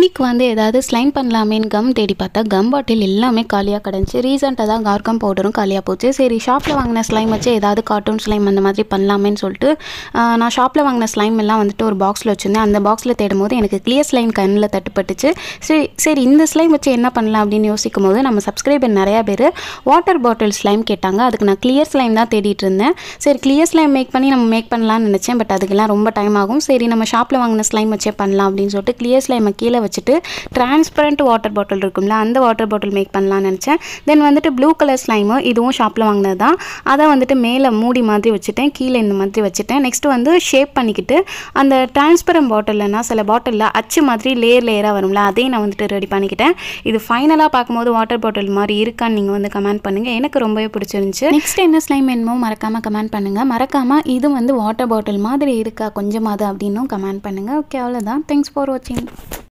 இன்னைக்கு வந்து ஏதாவது ஸ்லைம் பண்ணலாமேன்னு கம் தேடி பார்த்தா கம் பாட்டில் எல்லாமே காலியாக கிடந்துச்சு ரீசெண்டாக தான் கார்கம் பவுடரும் காலியாக போச்சு சரி ஷாப்பில் வாங்கின ஸ்லைம் வச்சு ஏதாவது கார்ட்டூன் ஸ்லைம் அந்த மாதிரி பண்ணலாமேன்னு சொல்லிட்டு ஆஹ், நான் ஷாப்பில் வாங்கின ஸ்லைம் எல்லாம் வந்துட்டு ஒரு பாக்ஸில் வச்சுருந்தேன் அந்த பாக்ஸில் தேடும் போது எனக்கு கிளியர் ஸ்லைம் கண்ணில் தட்டுப்பட்டுச்சு சரி சரி இந்த ஸ்லைம் வச்சு என்ன பண்ணலாம் அப்படின்னு யோசிக்கும் போது நம்ம சப்ஸ்கிரைபர் நிறையா பேர் வாட்டர் பாட்டில் ஸ்லைம் கேட்டாங்க அதுக்கு நான் கிளியர் ஸ்லைம் தான் தேடிட்டு இருந்தேன் சரி கிளியர் ஸ்லைம் மேக் பண்ணி நம்ம மேக் பண்ணலாம்னு நினச்சேன் பட் அதுக்கெல்லாம் ரொம்ப டைம் ஆகும் சரி நம்ம ஷாப்பில் வாங்கின ஸ்லைம் வச்சே பண்ணலாம் அப்படின்னு சொல்லிட்டு கிளியர் ஸ்லைமை கீழே வச்சுட்டு டிரான்ஸ்பரண்ட் வாட்டர் பாட்டில் இருக்கும்ல அந்த வாட்டர் பாட்டில் மேக் பண்ணலாம்னு நினச்சேன் தென் வந்துட்டு ப்ளூ கலர் ஸ்லைமு இதுவும் ஷாப்பில் வாங்கினது தான் அதை வந்துட்டு மேலே மூடி மாதிரி வச்சுட்டேன் கீழே இந்த மாதிரி வச்சுட்டேன் நெக்ஸ்ட் வந்து ஷேப் பண்ணிக்கிட்டு அந்த டிரான்ஸ்பரண்ட் பாட்டில்னா சில பாட்டிலில் அச்சு மாதிரி லேயர் லேயராக வரும்ல அதையும் நான் வந்துட்டு ரெடி பண்ணிக்கிட்டேன் இது ஃபைனலாக பார்க்கும்போது வாட்டர் பாட்டில் மாதிரி இருக்கான்னு நீங்கள் வந்து கமெண்ட் பண்ணுங்கள் எனக்கு ரொம்பவே பிடிச்சிருந்துச்சு நெக்ஸ்ட் என்ன ஸ்லைம் வேணுமோ மறக்காமல் கமெண்ட் பண்ணுங்கள் மறக்காமல் இது வந்து வாட்டர் பாட்டில் மாதிரி இருக்கா கொஞ்சமாவது அப்படின்னும் கமெண்ட் பண்ணுங்கள் ஓகே அவ்வளோதான் தேங்க்ஸ் ஃபார் வாட்சிங்